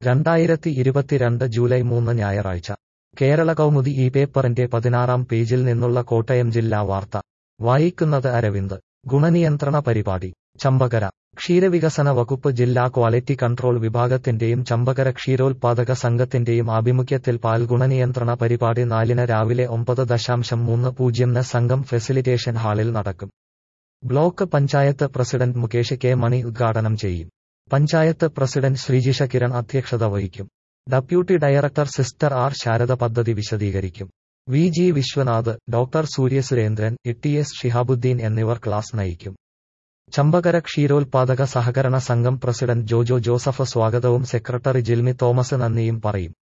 രണ്ടായിരത്തി ഇരുപത്തിരണ്ട് ജൂലൈ മൂന്ന് ഞായറാഴ്ച കേരള കൗമുദി ഈ പേപ്പറിന്റെ പതിനാറാം പേജിൽ നിന്നുള്ള കോട്ടയം ജില്ലാ വാർത്ത വായിക്കുന്നത് അരവിന്ദ് ഗുണനിയന്ത്രണ പരിപാടി ചമ്പകര ക്ഷീരവികസന വകുപ്പ് ജില്ലാ ക്വാളിറ്റി കൺട്രോൾ വിഭാഗത്തിന്റെയും ചമ്പകര ക്ഷീരോത്പാദക സംഘത്തിന്റെയും ആഭിമുഖ്യത്തിൽ പാൽ ഗുണനിയന്ത്രണ പരിപാടി നാലിന് രാവിലെ ഒമ്പത് ദശാംശം മൂന്ന് പൂജ്യംന് സംഘം ഫെസിലിറ്റേഷൻ ഹാളിൽ നടക്കും block panchayat president Mukesh K Mani ഉദ്ഘാടനം ചെയ്യും പഞ്ചായത്ത് പ്രസിഡന്റ് ശ്രീജിഷ കിരൺ അധ്യക്ഷത വഹിക്കും deputy director sister R Sharada പദ്ധതി വിശദീകരിക്കും V G Viswanath doctor Suryasurendran E S Shihabuddin എന്നിവർ ക്ലാസ് നയിക്കും ചമ്പകര ക്ഷീരോത്പാദക സഹകരണ സംഘം പ്രസിഡന്റ് ജോജോ ജോസഫ് സ്വാഗതവും സെക്രട്ടറി ജിൽമി തോമസ് നന്ദിയും പറയും